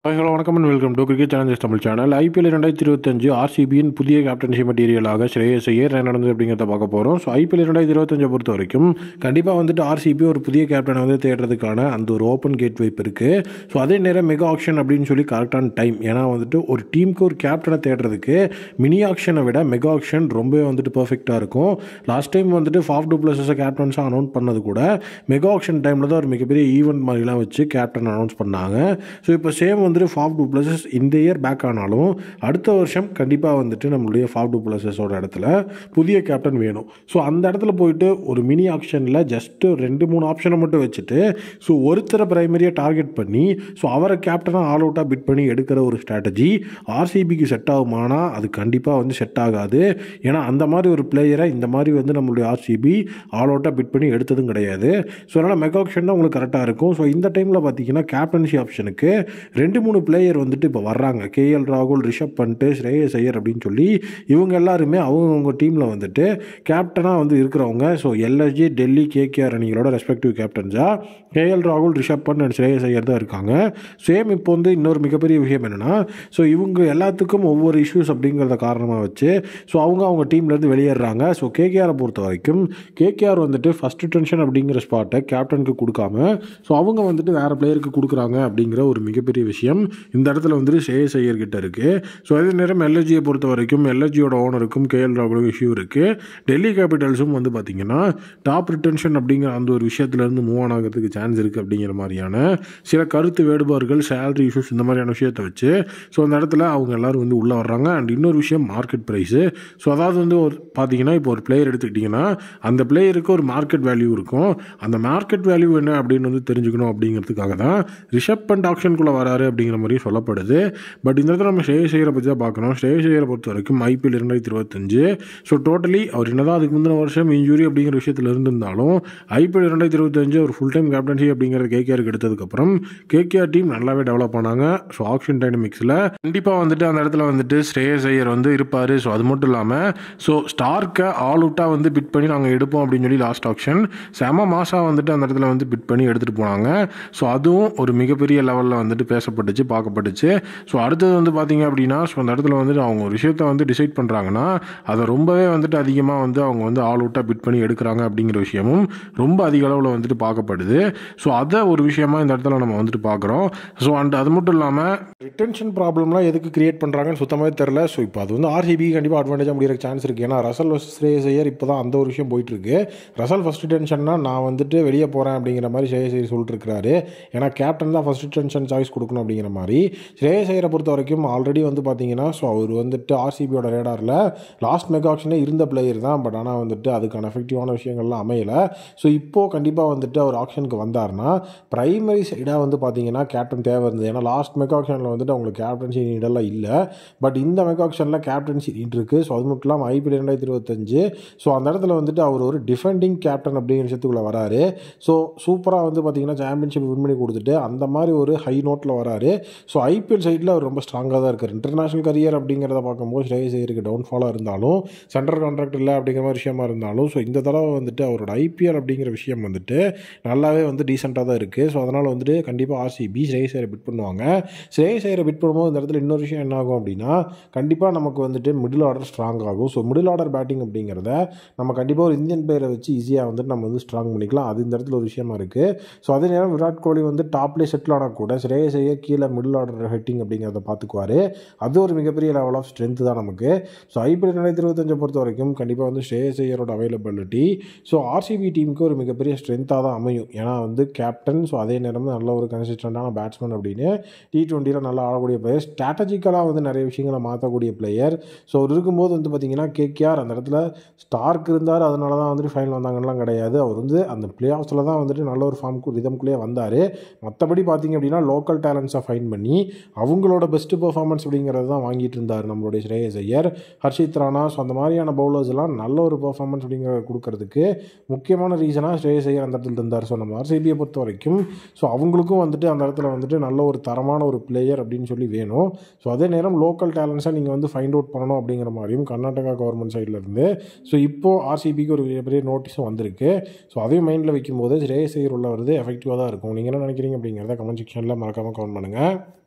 hello வணக்கம் and welcome to cricket challengers Tamil channel IPL ரெண்டாயிரத்தி இருபத்தஞ்சு ஆர்சிபியின் புதிய கேப்டன்ஷிப் மெட்டீரியலாக ஸ்ரேயஸ் ஐயர் என்ன நடந்தது அப்படிங்கிறத பார்க்க போகிறோம் ஸோ ஐபிஎல் ரெண்டாயிரத்தி இருபத்தஞ்சை பொறுத்த வரைக்கும் கண்டிப்பாக வந்துட்டு ஆர்சிபி ஒரு புதிய கேப்டனை வந்து தேடுறதுக்கான அந்த ஒரு ஓப்பன் கேட் வைப் இருக்குது ஸோ அதே நேரம் மெகா ஆக்ஷன் அப்படின்னு சொல்லி கரெக்டான டைம் ஏன்னா வந்துட்டு ஒரு டீமுக்கு ஒரு கேப்டனை தேடுறதுக்கு மினி ஆக்ஷனை விட மெகா ஆக்ஷன் ரொம்பவே வந்துட்டு பர்ஃபெக்டாக இருக்கும் லாஸ்ட் டைம் வந்துட்டு ஃபாஃப் டூ பிளஸஸை கேப்டன்ஸாக அனௌன்ஸ் பண்ணது கூட மெகா ஆக்ஷன் டைமில் தான் ஒரு மிகப்பெரிய ஈவெண்ட் மாதிரிலாம் வச்சு கேப்டன் அனௌன்ஸ் பண்ணாங்க ஸோ இப்போ சேம் வந்துட்டு ஃபாஃப் டூ பிளஸஸ் இந்த இயர் பேக் ஆனாலும் அடுத்த வருஷம் கண்டிப்பாக வந்துட்டு நம்மளுடைய ஃபாஃப் டூ பிளஸஸோட இடத்துல புதிய கேப்டன் வேணும் ஸோ அந்த இடத்துல போயிட்டு ஒரு மினி ஆப்ஷனில் ஜஸ்ட்டு ரெண்டு மூணு ஆப்ஷனை மட்டும் வச்சுட்டு ஸோ ஒருத்தரை பிரைமரியாக டார்கெட் பண்ணி ஸோ அவரை கேப்டனாக ஆல் அவுட்டாக பிட் பண்ணி எடுக்கிற ஒரு ஸ்ட்ராட்டஜி ஆர்சிபிக்கு செட் ஆகுமானா அது கண்டிப்பாக வந்து செட் ஆகாது ஏன்னா அந்த மாதிரி ஒரு பிளேயரை இந்த மாதிரி வந்து நம்மளுடைய ஆர்சிபி ஆல் அவுட்டாக பிட் பண்ணி எடுத்ததும் கிடையாது ஸோ அதனால் மெகா ஆப்ஷன் தான் உங்களுக்கு கரெக்டாக இருக்கும் ஸோ இந்த டைமில் பார்த்தீங்கன்னா கேப்டன்சி ஆப்ஷனுக்கு ரெண்டு மூணு பிளேயர் வந்துட்டு இப்போ வர்றாங்க கேஎல் ராகுல் ரிஷப் பண்ட்டு ஸ்ரேயஸ் ஐயர் அப்படின்னு சொல்லி இவங்க எல்லாருமே அவங்கவுங்க டீமில் வந்துட்டு கேப்டனாக வந்து இருக்கிறவங்க ஸோ எல்எஸ்ஜி டெல்லி கேகேஆர் அணிகளோட ரெஸ்பெக்டிவ் கேப்டன்ஸாக கேஎல் ராகுல் ரிஷப் பண்ட் அண்ட் ஸ்ரேயஸ் ஐயர் தான் இருக்காங்க சேம் இப்போ வந்து இன்னொரு மிகப்பெரிய விஷயம் என்னென்னா ஸோ இவங்க எல்லாத்துக்கும் ஒவ்வொரு இஷ்யூஸ் அப்படிங்கிறத காரணமாக வச்சு ஸோ அவங்க அவங்க டீம்லேருந்து வெளியேறாங்க ஸோ கேகேஆரை பொறுத்த வரைக்கும் கேகேஆர் வந்துட்டு ஃபஸ்ட்டு டென்ஷன் அப்படிங்கிற ஸ்பாட்டை கேப்டனுக்கு கொடுக்காம ஸோ அவங்க வந்துட்டு வேறு பிளேயருக்கு கொடுக்குறாங்க அப்படிங்கிற ஒரு மிகப்பெரிய விஷயம் இந்த இடத்துல வந்துட்டு ஸ்ரேயஸ் ஐயர் கிட்ட இருக்குது ஸோ அதே நேரம் எல்எஸ்ஜியை பொறுத்த வரைக்கும் எல்எஸ்ஜியோட ஓனருக்கும் கேஎல் ராகுலும் இஷ்யூ இருக்குது டெல்லி கேபிட்டல்ஸும் வந்து பார்த்திங்கன்னா டாப் ரிட்டன்ஷன் அப்படிங்கிற அந்த ஒரு விஷயத்துலேருந்து மூவ் ஆன் ஆகிறதுக்கு சான்ஸ் இருக்குது அப்படிங்கிற மாதிரியான சில கருத்து வேறுபாடுகள் சேலரி இஷ்யூஸ் இந்த மாதிரியான விஷயத்தை வச்சு ஸோ அந்த இடத்துல அவங்க எல்லாரும் வந்து உள்ளே வர்றாங்க அண்ட் இன்னொரு விஷயம் மார்க்கெட் ப்ரைஸு ஸோ அதாவது வந்து ஒரு பார்த்தீங்கன்னா இப்போ ஒரு பிளேயர் எடுத்துக்கிட்டிங்கன்னா அந்த பிளேயருக்கு ஒரு மார்க்கெட் வேல்யூ இருக்கும் அந்த மார்க்கெட் வேல்யூ என்ன அப்படின்னு வந்து தெரிஞ்சுக்கணும் அப்படிங்கிறதுக்காக தான் ரிஷப் பண்ட் ஆப்ஷனுக்குள்ளே வராரு அப்படிங்கிற மாதிரி சொல்லப்படுது பட் இந்த இடத்துல நம்ம ஸ்ரேயஸ் ஐயரை பற்றி தான் பார்க்கணும் ஸ்ரேயஸ் ஐயரை பொறுத்த வரைக்கும் ஐபிஎல் இரண்டாயிரத்தி இருபத்தஞ்சு ஸோ டோட்டலி அவர் என்னதான் அதுக்கு முந்தின வருஷம் இன்ஜுரி அப்படிங்கிற விஷயத்தில் இருந்திருந்தாலும் ஐபிஎல் இரண்டாயிரத்தி இருபத்தஞ்சு ஒரு ஃபுல் டைம் கேப்டன்சி அப்படிங்கிறது கேகேஆருக்கு எடுத்ததுக்கப்புறம் கேகேஆர் டீம் நல்லாவே டெவலப் ஆனாங்க ஸோ ஆக்ஷன் டைனமிக்ஸில் கண்டிப்பாக வந்துட்டு அந்த இடத்துல வந்துட்டு ஸ்ரேயஸ் ஐயர் வந்து இருப்பார் ஸோ அது மட்டும் இல்லாமல் ஸோ ஸ்டார்க்கை ஆல் அவுட்டாக வந்து பிட் பண்ணி நாங்கள் எடுப்போம் அப்படின்னு சொல்லி லாஸ்ட் ஆக்ஷன் செம மாசாக வந்துட்டு அந்த இடத்துல வந்து பிட் பண்ணி எடுத்துகிட்டு போனாங்க ஸோ அதுவும் ஒரு மிகப்பெரிய லெவலில் வந்துட்டு பேசப்பட்டுச்சு பார்க்கப்பட்டுச்சு ஸோ அடுத்தது வந்து பார்த்தீங்க அப்படின்னா ஸோ அந்த இடத்துல வந்துட்டு அவங்க ஒரு விஷயத்த வந்து டிசைட் பண்ணுறாங்கன்னா அதை ரொம்பவே வந்துட்டு அதிகமாக வந்து அவங்க வந்து ஆல் அவுட்டாக பிட் பண்ணி எடுக்கிறாங்க அப்படிங்கிற விஷயமும் ரொம்ப அதிக அளவில் வந்துட்டு பார்க்கப்படுது ஸோ அதை ஒரு விஷயமா இந்த இடத்துல நம்ம வந்துட்டு பார்க்குறோம் ஸோ அண்ட் அது மட்டும் இல்லாமல் ரிட்டன்ஷன் ப்ராப்ளம்லாம் எதுக்கு கிரியேட் பண்ணுறாங்கன்னு சுத்தமாகவே தெரில ஸோ இப்போ அது வந்து ஆர்சிபி கண்டிப்பாக அட்வான்டேஜாக முடிகிற சான்ஸ் இருக்குது ஏன்னா ரசல் ஸ்ரேயஸ் ஐயர் இப்போ தான் அந்த ஒரு விஷயம் போயிட்டுருக்கு ரசல் ஃபஸ்ட் டென்ஷன்னா நான் வந்துட்டு வெளியே போகிறேன் அப்படிங்கிற மாதிரி ஸ்ரேயஸ் ஐயர் சொல்லிட்டு இருக்கிறாரு ஏன்னா கேப்டன் தான் ஃபஸ்ட் டென்ஷன் சாய்ஸ் கொடுக்கணும் அப்படிங்கிற மாதிரி ஸ்ரேயஸ் ஐயரை பொறுத்த வரைக்கும் ஆல்ரெடி வந்து பார்த்தீங்கன்னா ஸோ அவர் வந்துட்டு ஆர்சிபியோட ரேடாரில் லாஸ்ட் மெகா ஆக்ஷனே இருந்த பிளேயர் தான் பட் ஆனால் வந்துட்டு அதுக்கான எஃபெக்டிவான விஷயங்கள்லாம் அமையலை ஸோ இப்போது கண்டிப்பாக வந்துட்டு அவர் ஆக்ஷனுக்கு வந்தார்னா பிரைமரி சைடாக வந்து பார்த்தீங்கன்னா கேப்டன் தேவை இருந்தது ஏன்னா லாஸ்ட் மெகா ஆக்ஷனில் வந்துட்டு அவங்களுக்கு கேப்டன்சி நீடெல்லாம் இல்லை பட் இந்த மெகா ஆக்ஷனில் கேப்டன்சி நீட் இருக்குது ஸோ அது மட்டும் இல்லாமல் ஐபிஎல் ரெண்டாயிரத்தி இருபத்தஞ்சு ஸோ அந்த இடத்துல வந்துட்டு அவர் ஒரு டிஃபெண்டிங் கேப்டன் அப்படிங்கிற விஷயத்துக்குள்ளே வராரு ஸோ சூப்பராக வந்து பார்த்தீங்கன்னா சாம்பியன்ஷிப் வின் பண்ணி கொடுத்துட்டு அந்த மாதிரி ஒரு ஹை நோட்டில் வராரு ஸோ ஐபிஎல் சைடில் அவர் ரொம்ப ஸ்ட்ராங்காக தான் இருக்கார் இன்டர்நேஷனல் கரியர் அப்படிங்கிறத பார்க்கும்போது ஸ்ரேயஸ் ஐயருக்கு டவுன்ஃபாலாக இருந்தாலும் சென்ட்ரல் கான்ட்ராக்ட் இல்லை அப்படிங்கிற மாதிரி விஷயமா இருந்தாலும் ஸோ இந்த தடவை வந்துட்டு அவரோட ஐபிஎல் அப்படிங்கிற விஷயம் வந்துட்டு நல்லாவே வந்து டீசெண்டாக தான் இருக்குது ஸோ அதனால் வந்துட்டு கண்டிப்பாக ஆர்சிபி ஸ்ரேயஸ் ஐயரை பிட் பண்ணுவாங்க ஸ்ரேயஸ் ஐயரை பிட் பண்ணும்போது இந்த இடத்துல இன்னொரு விஷயம் என்ன ஆகும் அப்படின்னா கண்டிப்பாக நமக்கு வந்துட்டு மிடில் ஆர்டர் ஸ்ட்ராங் ஆகும் ஸோ மிடில் ஆர்டர் பேட்டிங் அப்படிங்கிறத நம்ம கண்டிப்பாக ஒரு இந்தியன் பிளேயரை வச்சு ஈஸியாக வந்துட்டு நம்ம வந்து ஸ்ட்ராங் பண்ணிக்கலாம் அது இந்த இடத்துல ஒரு விஷயமா இருக்குது ஸோ அதே நேரம் விராட் கோலி வந்து டாப்லேயே செட்டில் ஆனால் கூட ஸ்ரேயஸ் ஐயர் கீழே மிடில் ஆர்டர் ஹெட்டிங் அப்படிங்கிறத பார்த்துக்குவார் அது ஒரு மிகப்பெரிய லெவல் ஆஃப் ஸ்ட்ரென்த் தான் நமக்கு ஸோ ஐபிஎல் ரெண்டாயிரத்தி இருபத்தஞ்சை பொறுத்த வரைக்கும் கண்டிப்பாக வந்து ஸ்ரேயஸ் ஐயரோட அவைலபிலிட்டி ஸோ ஆர்சிபி டீமுக்கு ஒரு மிகப்பெரிய ஸ்ட்ரென்த்தாக தான் அமையும் ஏன்னா வந்து கேப்டன் ஸோ அதே நேரம் நல்ல ஒரு கன்சிஸ்டண்டான பேட்ஸ்மேன் அப்படின்னு டி டுவெண்ட்டியில் நல்லா ஆடக்கூடிய பிளேயர் ஸ்ட்ராட்டஜிக்கலாக வந்து நிறைய விஷயங்களை மாற்றக்கூடிய பிளேயர் ஸோ அவர் இருக்கும்போது வந்து பார்த்தீங்கன்னா கேகேஆர் அந்த இடத்துல ஸ்டார்க் இருந்தார் அதனால தான் வந்துட்டு ஃபைனல் வந்தாங்கலாம் கிடையாது அவர் வந்து அந்த பிளே ஆஃப்ஸில் தான் வந்துட்டு நல்ல ஒரு ஃபார்முக்கு ரிதம்குள்ளேயே வந்தார் மற்றபடி பார்த்தீங்க அப்படின்னா லோக்கல் டேலண்ட்ஸை ஃபைன் பண்ணி அவங்களோட பெஸ்ட்டு பெர்ஃபார்மன்ஸ் அப்படிங்கிறது தான் வாங்கிட்டு இருந்தார் நம்மளுடைய ஸ்ரேயஸ் ஐயர் ஹர்ஷித் ராணா ஸோ அந்த மாதிரியான பவுலர்ஸ் எல்லாம் நல்ல ஒரு பெர்ஃபார்மன்ஸ் அப்படிங்கிறத கொடுக்கறதுக்கு முக்கியமான ரீசனாக ஸ்ரேயஸ் ஐயர் அந்த இடத்துல இருந்தார் ஸோ நம்ம ஆர்சிபியை பொறுத்த வரைக்கும் ஸோ அவங்களுக்கும் வந்துட்டு அந்த இடத்துல வந்துட்டு நல்ல ஒரு தரமான ஒரு பிளேயர் அப்படின்னு சொல்லி வேணும் ஸோ அதே நேரம் லோக்கல் டேலண்ட்ஸை நீங்கள் வந்து ஃபைண்ட் அவுட் பண்ணணும் அப்படிங்கிற மாதிரியும் கர்நாடகா கவர்மெண்ட் சைடில் இருந்து ஸோ இப்போது ஆர்சிபிக்கு ஒரு பெரிய நோட்டீஸும் வந்திருக்கு ஸோ அதையும் மைண்டில் வைக்கும்போது ஸ்ரேயஸ் ஐயர் உள்ள வருது எஃபெக்டிவாக தான் இருக்கும் நீங்கள் என்ன நினைக்கிறீங்க அப்படிங்கிறத கமெண்ட் செக்ஷனில் மறக்காமல் கமெண்ட் பண்ணுங்கள்